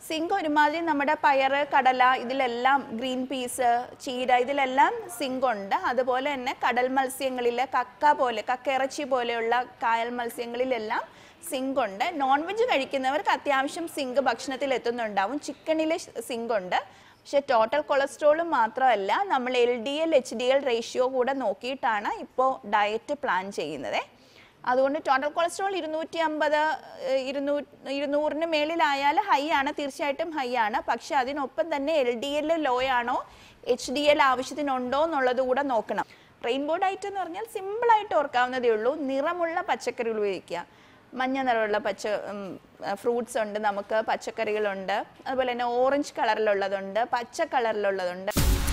Zinc ഒരുമാതിരി നമ്മുടെ പയറ് കടല ഇതിലെല്ലാം ഗ്രീൻ പീസ് ചീര ഇതിലെല്ലാം സിങ്ക് ഉണ്ട് അതുപോലെ തന്നെ കടൽ മത്സ്യങ്ങളിൽ കക്ക പോലെ കക്കയിറച്ചി പോലെയുള്ള കായൽ മത്സ്യങ്ങളിലെല്ലാം സിങ്ക് ഉണ്ട് നോൺ വെജ് കഴിക്കുന്നവർക്ക് അത്യാവശ്യം സിങ്ക് ഭക്ഷണത്തിൽ എത്തുന്നുണ്ടാവും ചിക്കനിൽ സിങ്ക് ഉണ്ട് പക്ഷെ ടോട്ടൽ കൊളസ്ട്രോളും മാത്രമല്ല നമ്മൾ L D L H D L ratio കൂടെ നോക്കിയിട്ടാണ് ഇപ്പോൾ ഡയറ്റ് പ്ലാൻ ചെയ്യുന്നത് അതുകൊണ്ട് ടോട്ടൽ കൊളസ്ട്രോൾ ഇരുന്നൂറ്റി അമ്പത് ഇരുന്നൂ ഇരുന്നൂറിന് മേളിലായാൽ ഹൈ ആണ് തീർച്ചയായിട്ടും ഹൈ ആണ് പക്ഷെ അതിനൊപ്പം തന്നെ എൽ ഡി എൽ ലോ ആണോ എച്ച് ഡി എൽ ആവശ്യത്തിനുണ്ടോ എന്നുള്ളത് കൂടെ നോക്കണം റെയിൻബോ ഡയറ്റ് എന്ന് പറഞ്ഞാൽ സിമ്പിളായിട്ട് ഓർക്കാവുന്നതേ ഉള്ളൂ നിറമുള്ള പച്ചക്കറികൾ ഉപയോഗിക്കുക മഞ്ഞ നിറമുള്ള പച്ച ഫ്രൂട്ട്സ് ഉണ്ട് നമുക്ക് പച്ചക്കറികളുണ്ട് അതുപോലെ തന്നെ ഓറഞ്ച് കളറിലുള്ളതുണ്ട് പച്ച കളറിലുള്ളതുണ്ട്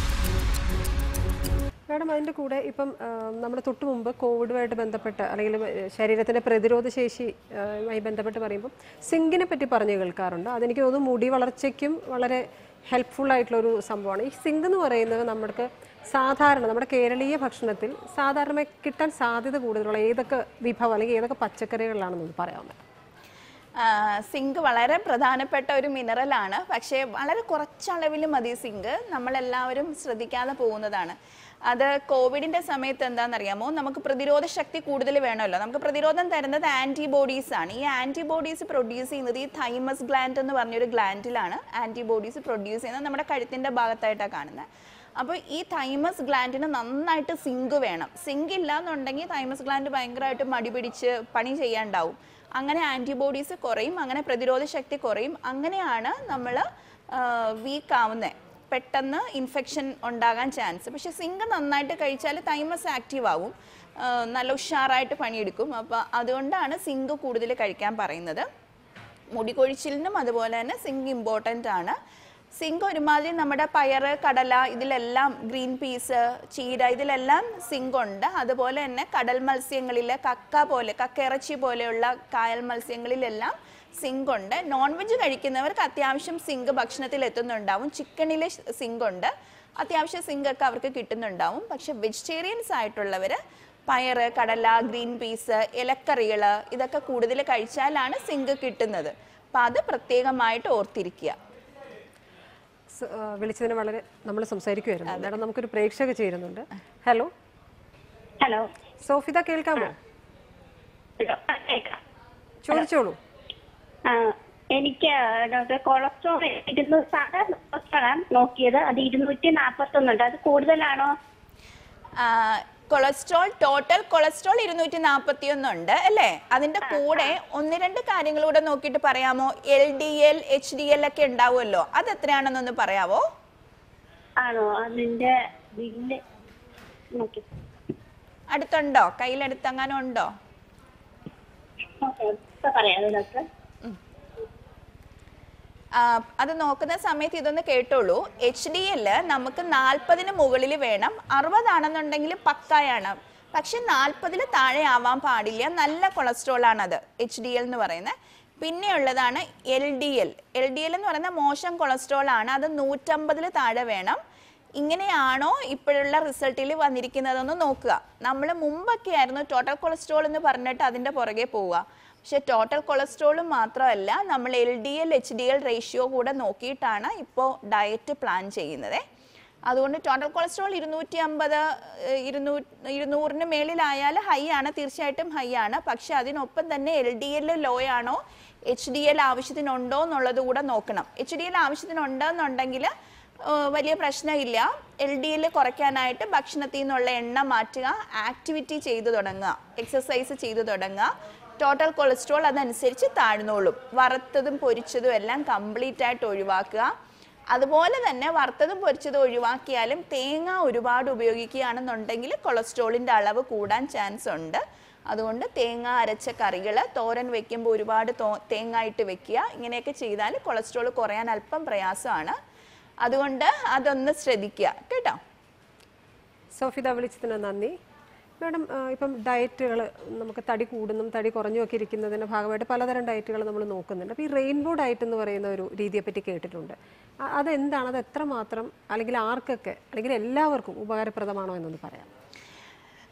മാഡം അതിൻ്റെ കൂടെ ഇപ്പം നമ്മുടെ തൊട്ട് മുമ്പ് കോവിഡുമായിട്ട് ബന്ധപ്പെട്ട് അല്ലെങ്കിൽ ഏഹ്, ശരീരത്തിൻ്റെ പ്രതിരോധ ശേഷിയുമായി ബന്ധപ്പെട്ട് പറയുമ്പോൾ സിങ്കിനെ പറ്റി പറഞ്ഞു കേൾക്കാറുണ്ട് അതെനിക്ക് തോന്നുന്നു മുടി വളർച്ചയ്ക്കും വളരെ ഹെൽപ്ഫുൾ ആയിട്ടുള്ള ഒരു സംഭവമാണ് ഈ സിങ്ക് എന്ന് പറയുന്നത് നമുക്ക് സാധാരണ നമ്മുടെ കേരളീയ ഭക്ഷണത്തിൽ സാധാരണ കിട്ടാൻ സാധ്യത കൂടുതലുള്ള ഏതൊക്കെ വിഭവം അല്ലെങ്കിൽ ഏതൊക്കെ പച്ചക്കറികളിലാണെന്നൊന്ന് പറയാമോ സിങ്ക് വളരെ പ്രധാനപ്പെട്ട ഒരു മിനറലാണ് പക്ഷേ വളരെ കുറച്ചളവിൽ മതി സിങ്ക് നമ്മളെല്ലാവരും ശ്രദ്ധിക്കാതെ പോകുന്നതാണ് അത് കോവിഡിന്റെ സമയത്ത് എന്താണെന്നറിയാമോ നമുക്ക് പ്രതിരോധ ശക്തി കൂടുതൽ വേണമല്ലോ നമുക്ക് പ്രതിരോധം തരുന്നത് ആന്റിബോഡീസ് ആണ് ഈ ആന്റിബോഡീസ് പ്രൊഡ്യൂസ് ചെയ്യുന്നത് ഈ തൈമസ് ഗ്ലാൻഡ് എന്ന് പറഞ്ഞൊരു ഗ്ലാൻഡിലാണ് ആന്റിബോഡീസ് പ്രൊഡ്യൂസ് ചെയ്യുന്നത് നമ്മുടെ കഴുത്തിന്റെ ഭാഗത്തായിട്ടാണ് കാണുന്നത് അപ്പോൾ ഈ തൈമസ് ഗ്ലാൻഡിന് നന്നായിട്ട് സിങ്ക് വേണം സിങ്ക് ഇല്ല എന്നുണ്ടെങ്കിൽ തൈമസ് ഗ്ലാൻഡ് ഭയങ്കരമായിട്ട് മടി പിടിച്ച് പണി ചെയ്യാണ്ടാവും അങ്ങനെ ആൻറ്റിബോഡീസ് കുറയും അങ്ങനെ പ്രതിരോധ ശക്തി കുറയും അങ്ങനെയാണ് നമ്മൾ വീക്ക് ആവുന്നത് പെട്ടെന്ന് ഇൻഫെക്ഷൻ ഉണ്ടാകാൻ ചാൻസ് പക്ഷെ സിങ്ക് നന്നായിട്ട് കഴിച്ചാൽ തൈമസ് ആക്റ്റീവ് ആവും ആ, നല്ല ഉഷാറായിട്ട് പണിയെടുക്കും അപ്പോൾ അതുകൊണ്ടാണ് സിങ്ക് കൂടുതൽ കഴിക്കാൻ പറയുന്നത് മുടി കൊഴിച്ചിലിനും അതുപോലെ തന്നെ സിങ്ക് ഇമ്പോർട്ടൻ്റ് ആണ് സിങ്ക് ഒരുമാതിരി നമ്മുടെ പയറ് കടല ഇതിലെല്ലാം ഗ്രീൻ പീസ് ചീര ഇതിലെല്ലാം സിങ്ക് ഉണ്ട് അതുപോലെ തന്നെ കടൽ മത്സ്യങ്ങളിൽ കക്ക പോലെ കക്കയിറച്ചി പോലെയുള്ള കായൽ മത്സ്യങ്ങളിലെല്ലാം സിങ്ക് ഉണ്ട് നോൺ വെജ് കഴിക്കുന്നവർക്ക് അത്യാവശ്യം സിങ്ക് ഭക്ഷണത്തിൽ എത്തുന്നുണ്ടാവും ചിക്കനിൽ സിങ്ക് ഉണ്ട് അത്യാവശ്യം സിങ്ക് ഒക്കെ അവർക്ക് കിട്ടുന്നുണ്ടാവും പക്ഷെ വെജിറ്റേറിയൻസ് ആയിട്ടുള്ളവർ പയറ് കടല ഗ്രീൻ പീസ് ഇലക്കറികൾ ഇതൊക്കെ കൂടുതൽ കഴിച്ചാലാണ് സിങ്ക് കിട്ടുന്നത് അപ്പം അത് പ്രത്യേകമായിട്ട് ഓർത്തിരിക്കുക സ- ആ, വിളിച്ചതിന് വളരെ നമ്മൾ സംസാരിക്കുമായിരുന്നു മാഡം നമുക്കൊരു പ്രേക്ഷക ചേരുന്നുണ്ട് ഹലോ ഹലോ സോഫിത കേൾക്കാമോ ഹലോ ആ, കേൾക്കാം. ചോദിച്ചോളൂ ആ, എനിക്ക് ഡോക്ടർ കൊളസ്ട്രോൾ ഇരുന്നു സാധാരണ കൊളസ്ട്രോളാണ് നോക്കിയത് അത് ഇരുന്നൂറ്റി നാൽപ്പത്തി ഒന്നുണ്ട് അത് കൂടുതലാണോ ആ, കൊളസ്ട്രോൾ ടോട്ടൽ കൊളസ്ട്രോൾ ഇരുന്നൂറ്റി നാൽപ്പത്തി ഒന്നുണ്ട് അല്ലേ അതിന്റെ കൂടെ ഒന്ന് രണ്ട് കാര്യങ്ങൾ കൂടെ നോക്കിയിട്ട് പറയാമോ L D L H D L ഒക്കെ ഉണ്ടാവുമല്ലോ അത് എത്രയാണെന്നൊന്ന് പറയാവോ ആണോ അതിന്റെ ബില്ല് നോക്കി അടുത്തുണ്ടോ കയ്യിലെടുത്തങ്ങനെ ഉണ്ടോ ഓക്കെ ഇപ്പൊ പറയാമോ ഡോക്ടർ ആ, അത് നോക്കുന്ന സമയത്ത് ഇതൊന്ന് കേട്ടോളൂ എച്ച് ഡി എല്ല് നമുക്ക് നാൽപ്പതിന് മുകളിൽ വേണം അറുപതാണെന്നുണ്ടെങ്കിൽ പക്കായാണ് പക്ഷെ നാൽപ്പതിൽ താഴെ ആവാൻ പാടില്ല നല്ല കൊളസ്ട്രോൾ ആണത് എച്ച് ഡി എൽ എന്ന് പറയുന്നത് പിന്നെ ഉള്ളതാണ് L D L L D L എന്ന് പറയുന്ന മോശം കൊളസ്ട്രോൾ ആണ് അത് നൂറ്റമ്പതിൽ താഴെ വേണം ഇങ്ങനെയാണോ ഇപ്പോഴുള്ള റിസൾട്ടിൽ വന്നിരിക്കുന്നതെന്ന് നോക്കുക നമ്മൾ മുമ്പൊക്കെ ആയിരുന്നു ടോട്ടൽ കൊളസ്ട്രോൾ എന്ന് പറഞ്ഞിട്ട് അതിൻ്റെ പുറകെ പോവുക പക്ഷെ ടോട്ടൽ കൊളസ്ട്രോളും മാത്രമല്ല നമ്മൾ L D L H D L ratio കൂടെ നോക്കിയിട്ടാണ് ഇപ്പോൾ ഡയറ്റ് പ്ലാൻ ചെയ്യുന്നത് അതുകൊണ്ട് ടോട്ടൽ കൊളസ്ട്രോൾ ഇരുന്നൂറ്റി അമ്പത് ഇരുന്നൂ ഇരുന്നൂറിന് മേളിലായാൽ ഹൈ ആണ് തീർച്ചയായിട്ടും ഹൈ ആണ് പക്ഷെ അതിനൊപ്പം തന്നെ എൽ ഡി എൽ ലോ ആണോ എച്ച് ഡി എൽ ആവശ്യത്തിനുണ്ടോ എന്നുള്ളത് കൂടെ നോക്കണം എച്ച് ഡി എൽ ആവശ്യത്തിനുണ്ടെന്നുണ്ടെങ്കിൽ ഏഹ് വലിയ പ്രശ്നമില്ല എൽ ഡി എൽ കുറയ്ക്കാനായിട്ട് ഭക്ഷണത്തിൽ നിന്നുള്ള എണ്ണ മാറ്റുക ആക്ടിവിറ്റി ചെയ്തു തുടങ്ങുക എക്സസൈസ് ചെയ്തു തുടങ്ങുക ടോട്ടൽ കൊളസ്ട്രോൾ അതനുസരിച്ച് താഴ്ന്നോളും വറുത്തതും പൊരിച്ചതും എല്ലാം കംപ്ലീറ്റ് ആയിട്ട് ഒഴിവാക്കുക അതുപോലെ തന്നെ വറുത്തതും പൊരിച്ചതും ഒഴിവാക്കിയാലും തേങ്ങ ഒരുപാട് ഉപയോഗിക്കുകയാണെന്നുണ്ടെങ്കിൽ കൊളസ്ട്രോളിൻ്റെ അളവ് കൂടാൻ ചാൻസ് ഉണ്ട് അതുകൊണ്ട് തേങ്ങ അരച്ച കറികൾ തോരൻ വെക്കുമ്പോൾ ഒരുപാട് തോ തേങ്ങ ഇട്ട് വെക്കുക ഇങ്ങനെയൊക്കെ ചെയ്താൽ കൊളസ്ട്രോൾ കുറയാൻ അല്പം പ്രയാസമാണ് അതുകൊണ്ട് അതൊന്ന് ശ്രദ്ധിക്കുക കേട്ടോ സോഫിത വിളിച്ചതിന് നന്ദി മാഡം ആ, ഇപ്പം ഡയറ്റുകൾ നമുക്ക് തടി കൂടുന്നും തടി കുറഞ്ഞും ഒക്കെ ഇരിക്കുന്നതിൻ്റെ ഭാഗമായിട്ട് പലതരം ഡയറ്റുകൾ നമ്മൾ നോക്കുന്നുണ്ട് അപ്പോൾ ഈ റെയിൻബോ ഡയറ്റ് എന്ന് പറയുന്ന ഒരു രീതിയെപ്പറ്റി കേട്ടിട്ടുണ്ട് അ- അതെന്താണ് അത് എത്രമാത്രം അല്ലെങ്കിൽ ആർക്കൊക്കെ അല്ലെങ്കിൽ എല്ലാവർക്കും ഉപകാരപ്രദമാണോ എന്നൊന്ന് പറയാം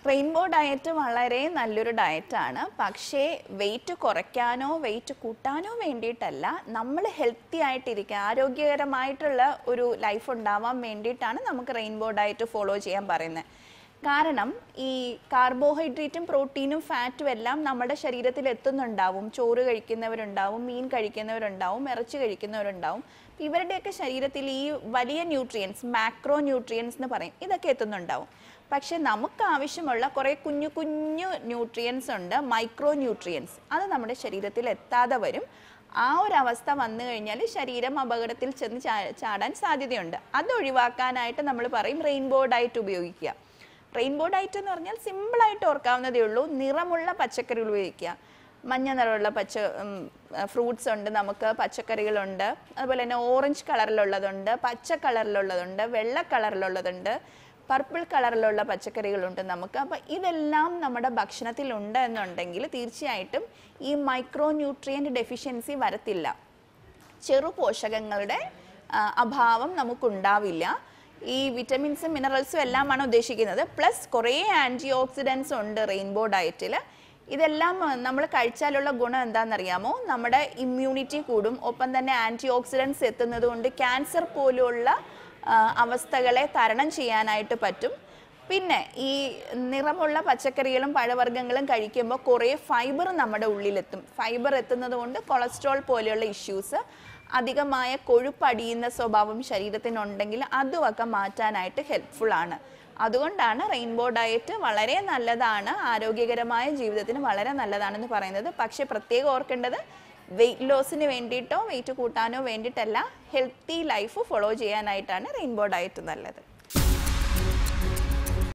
റെയിൻബോ ഡയറ്റ് വളരെ നല്ലൊരു ഡയറ്റാണ് പക്ഷേ വെയിറ്റ് കുറയ്ക്കാനോ വെയിറ്റ് കൂട്ടാനോ വേണ്ടിയിട്ടല്ല നമ്മൾ ഹെൽത്തി ആയിട്ടിരിക്കുക ആരോഗ്യകരമായിട്ടുള്ള ഒരു ലൈഫ് ഉണ്ടാവാൻ വേണ്ടിയിട്ടാണ് നമുക്ക് റെയിൻബോ ഡയറ്റ് ഫോളോ ചെയ്യാൻ പറയുന്നത് കാരണം ഈ കാർബോഹൈഡ്രേറ്റും പ്രോട്ടീനും ഫാറ്റും എല്ലാം നമ്മുടെ ശരീരത്തിൽ എത്തുന്നുണ്ടാവും ചോറ് കഴിക്കുന്നവരുണ്ടാവും മീൻ കഴിക്കുന്നവരുണ്ടാവും ഇറച്ചി കഴിക്കുന്നവരുണ്ടാവും അപ്പൊ ഇവരുടെയൊക്കെ ശരീരത്തിൽ ഈ വലിയ ന്യൂട്രിയൻസ് മാക്രോ ന്യൂട്രിയൻസ് എന്ന് പറയും ഇതൊക്കെ എത്തുന്നുണ്ടാവും പക്ഷെ നമുക്ക് ആവശ്യമുള്ള കുറേ കുഞ്ഞു കുഞ്ഞു ന്യൂട്രിയൻസ് ഉണ്ട് മൈക്രോ ന്യൂട്രിയൻസ് അത് നമ്മുടെ ശരീരത്തിൽ എത്താതെ വരും ആ ഒരു അവസ്ഥ വന്നു കഴിഞ്ഞാൽ ശരീരം അപകടത്തിൽ ചെന്ന് ചാ- ചാടാൻ സാധ്യതയുണ്ട് അത് ഒഴിവാക്കാനായിട്ട് നമ്മൾ പറയും റെയിൻബോ ഡയറ്റ് ഉപയോഗിക്കുക റെയിൻബോ ഡയറ്റ് എന്ന് പറഞ്ഞാൽ സിമ്പിളായിട്ട് ഓർക്കാവുന്നതേ ഉള്ളൂ നിറമുള്ള പച്ചക്കറികൾ ഉപയോഗിക്കുക മഞ്ഞ നിറമുള്ള പച്ച ഫ്രൂട്ട്സ് ഉണ്ട് നമുക്ക് പച്ചക്കറികളുണ്ട് അതുപോലെ തന്നെ ഓറഞ്ച് കളറിലുള്ളതുണ്ട് പച്ച കളറിലുള്ളതുണ്ട് വെള്ള കളറിലുള്ളതുണ്ട് പർപ്പിൾ കളറിലുള്ള പച്ചക്കറികളുണ്ട് നമുക്ക് അപ്പോൾ ഇതെല്ലാം നമ്മുടെ ഭക്ഷണത്തിൽ ഉണ്ട് എന്നുണ്ടെങ്കിൽ തീർച്ചയായിട്ടും ഈ മൈക്രോ ന്യൂട്രിയൻ്റ് ഡെഫിഷ്യൻസി വരത്തില്ല ചെറു പോഷകങ്ങളുടെ ആ, അഭാവം നമുക്കുണ്ടാവില്ല ഈ വിറ്റമിൻസും മിനറൽസും എല്ലാമാണ് ഉദ്ദേശിക്കുന്നത് പ്ലസ് കുറേ ആൻറ്റി ഓക്സിഡൻസ് ഉണ്ട് റെയിൻബോ ഡയറ്റിൽ ഇതെല്ലാം നമ്മൾ കഴിച്ചാലുള്ള ഗുണം എന്താണെന്നറിയാമോ നമ്മുടെ ഇമ്മ്യൂണിറ്റി കൂടും ഒപ്പം തന്നെ ആൻറ്റി ഓക്സിഡൻസ് എത്തുന്നത് കൊണ്ട് ക്യാൻസർ പോലുള്ള ആ, അവസ്ഥകളെ തരണം ചെയ്യാനായിട്ട് പറ്റും പിന്നെ ഈ നിറമുള്ള പച്ചക്കറികളും പഴവർഗ്ഗങ്ങളും കഴിക്കുമ്പോൾ കുറേ ഫൈബർ നമ്മുടെ ഉള്ളിലെത്തും ഫൈബർ എത്തുന്നത് കൊണ്ട് കൊളസ്ട്രോൾ പോലെയുള്ള ഇഷ്യൂസ് അധികമായ കൊഴുപ്പടിയുന്ന സ്വഭാവം ശരീരത്തിനുണ്ടെങ്കിൽ അതുമൊക്കെ മാറ്റാനായിട്ട് ഹെൽപ്ഫുൾ ആണ് അതുകൊണ്ടാണ് റെയിൻബോ ഡയറ്റ് വളരെ നല്ലതാണ് ആരോഗ്യകരമായ ജീവിതത്തിന് വളരെ നല്ലതാണെന്ന് പറയുന്നത് പക്ഷേ പ്രത്യേകം ഓർക്കേണ്ടത് വെയിറ്റ് ലോസിന് വേണ്ടിയിട്ടോ വെയിറ്റ് കൂട്ടാനോ വേണ്ടിയിട്ടല്ല ഹെൽത്തി ലൈഫ് ഫോളോ ചെയ്യാനായിട്ടാണ് റെയിൻബോ ഡയറ്റ് നല്ലത്